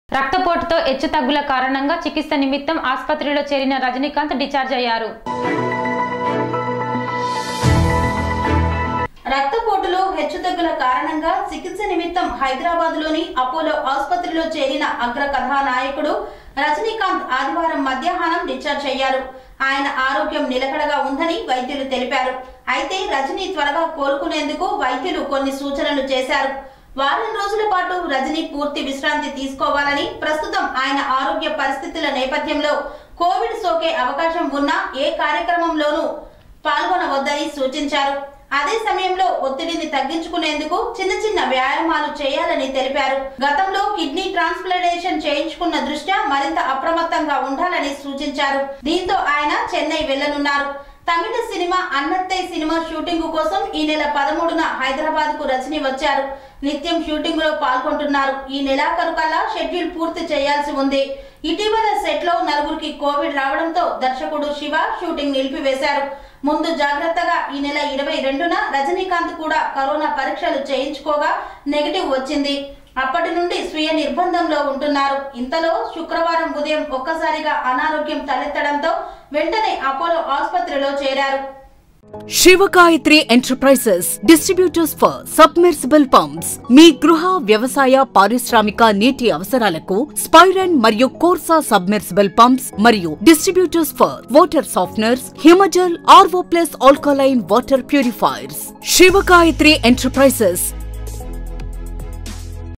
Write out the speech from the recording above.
రక్తపోటుతో హెచ్చుతగ్గుల కారణంగా చికిత్స నిమిత్తం ఆసుపత్రిలో చేరిన రజనీకాంత్ డిశ్చార్జ్ అయ్యారు రక్తపోటులో హెచ్చుతగ్గుల కారణంగా చికిత్స నిమిత్తం హైదరాబాద్ లోని అపోలో ఆసుపత్రిలో చేరిన అగ్ర కథానాయకుడు రజనీకాంత్ ఆదివారం మధ్యాహ్నం డిశ్చార్జ్ అయ్యారు ఆయన ఆరోగ్యం నిలకడగా ఉందని వైద్యులు తెలిపారు అయితే రజనీ త్వరగా కోలుకునేందుకు వైద్యులు కొన్ని సూచనలు చేశారు వారం రోజుల పాటు రజనీ పూర్తి విశ్రాంతి తీసుకోవాలని ప్రస్తుతం ఆయన ఆరోగ్య పరిస్థితుల నేపథ్యంలో కోవిడ్ సోకే అవకాశం ఉన్న ఏ కార్యక్రమంలోనూ పాల్గొనవద్దని సూచించారు అదే సమయంలో ఒత్తిడిని తగ్గించుకునేందుకు చిన్న చిన్న వ్యాయామాలు చేయాలని తెలిపారు గతంలో కిడ్నీ ట్రాన్స్ప్లాంటేషన్ చేయించుకున్న దృష్ట్యా మరింత అప్రమత్తంగా ఉండాలని సూచించారు దీంతో ఆయన చెన్నై వెళ్లనున్నారు Tamil cinema Annaatthe cinema shooting కోసం ఈ నెల పదమూడున హైదరాబాద్ కు రజని వచ్చారు నిత్యం షూటింగ్ లో పాల్గొంటున్నారు ఈ నెలాఖరు కల్లా షెడ్యూల్ పూర్తి చేయాల్సి ఉంది ఇటీవల సెట్ లో నలుగురికి కోవిడ్ రావడంతో దర్శకుడు శివ షూటింగ్ నిలిపివేశారు ముందు జాగ్రత్తగా ఈ నెల ఇరవై రెండున రజనీకాంత్ కూడా కరోనా పరీక్షలు చేయించుకోగా నెగిటివ్ వచ్చింది అప్పటి నుండి స్వీయ నిర్బంధంలో ఉంటున్నారు ఇంతలో శుక్రవారం ఉదయం ఒక్కసారిగా అనారోగ్యం తలెత్తడంతో వెంటనే అపోలో ఆసుపత్రిలో చేరారు Shivagayatri enterprises distributors for submersible pumps మీ గృహ వ్యవసాయ పారిశ్రామిక నీటి అవసరాలకు స్పైరన్ మరియు కోర్సా సబ్మెర్సిబుల్ పంప్స్ మరియు distributors for water softeners Himajal RO plus alkaline water purifiers Shivagayatri enterprises